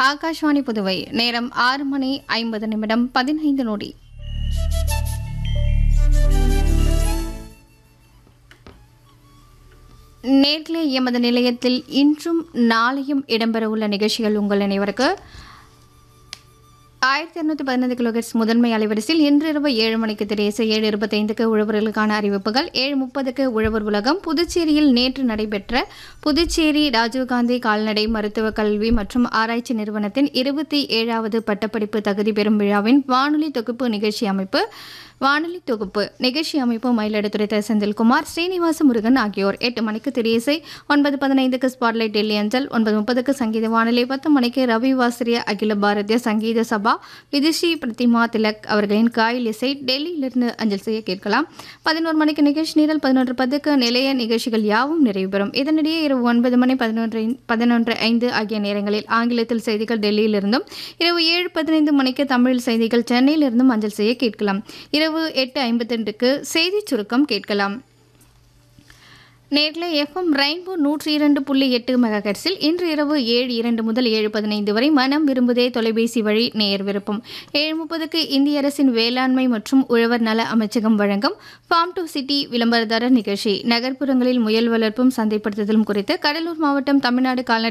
ஆகாஷ்வாணி புதுவை நேரம் ஆறு மணி ஐம்பது நிமிடம் பதினைந்து நொடி நேர்களே எமது நிலையத்தில் இன்றும் நாளையும் இடம்பெறவுள்ள நிகழ்ச்சிகள் உங்கள் அனைவருக்கு ஆயிரத்தி இரநூத்தி பதினைந்து கிலோஹெட்ஸ் முதன்மை அலைவரிசையில் இன்று இரவு ஏழு மணிக்கு திரேச ஏழு இருபத்தைந்துக்கு உழவர்களுக்கான அறிவிப்புகள் ஏழு முப்பதுக்கு உழவர் உலகம் புதுச்சேரியில் நேற்று நடைபெற்ற புதுச்சேரி ராஜீவ்காந்தி கால்நடை மருத்துவ கல்வி மற்றும் ஆராய்ச்சி நிறுவனத்தின் இருபத்தி ஏழாவது பட்டப்படிப்பு தகுதி பெறும் விழாவின் வானொலி தொகுப்பு நிகழ்ச்சி அமைப்பு வானொலி தொகுப்பு நிகழ்ச்சி அமைப்பு மயிலாடுதுறை த. செந்தில்குமார் ஸ்ரீனிவாச முருகன் ஆகியோர் எட்டு மணிக்கு திரியசை ஒன்பது பதினைந்துக்கு ஸ்பாட்லைட் டெல்லி அஞ்சல் ஒன்பது முப்பதுக்கு சங்கீத வானொலி பத்து மணிக்கு ரவி வாசிரிய அகில பாரதிய சங்கீத சபா விதுஷி பிரதிமா திலக் அவர்களின் காயில் இசை டெல்லியிலிருந்து அஞ்சல் செய்ய கேட்கலாம் பதினோரு மணிக்கு நிகழ்ச்சி நீரல் பதினொன்று பத்துக்கு நிலைய நிகழ்ச்சிகள் யாவும் நிறைவு பெறும் இதனிடையே இரவு ஒன்பது மணி பதினொன்று பதினொன்று ஐந்து ஆகிய நேரங்களில் ஆங்கிலத்தில் செய்திகள் டெல்லியிலிருந்தும் இரவு ஏழு பதினைந்து மணிக்கு தமிழில் செய்திகள் சென்னையிலிருந்தும் அஞ்சல் செய்ய கேட்கலாம் இரவு எட்டு ஐம்பத்தெண்டுக்கு செய்திச் சுருக்கம் கேட்கலாம் நேர்ல எஃப்எம் ரெயின்போ நூற்றி இரண்டு புள்ளி எட்டு மெகாஹெட்ஸில் இன்று இரவு ஏழு இரண்டு முதல் ஏழு பதினைந்து வரை மனம் விரும்புதே தொலைபேசி வழி நேயர் விருப்பம் ஏழு முப்பதுக்கு இந்திய அரசின் வேளாண்மை மற்றும் உழவர் நல அமைச்சகம் வழங்கும் ஃபார்ம் டு சிட்டி விளம்பரதாரர் நிகழ்ச்சி நகர்ப்புறங்களில் முயல் வளர்ப்பும் சந்தைப்படுத்துதலும் குறித்து கடலூர் மாவட்டம் தமிழ்நாடு கால்நடை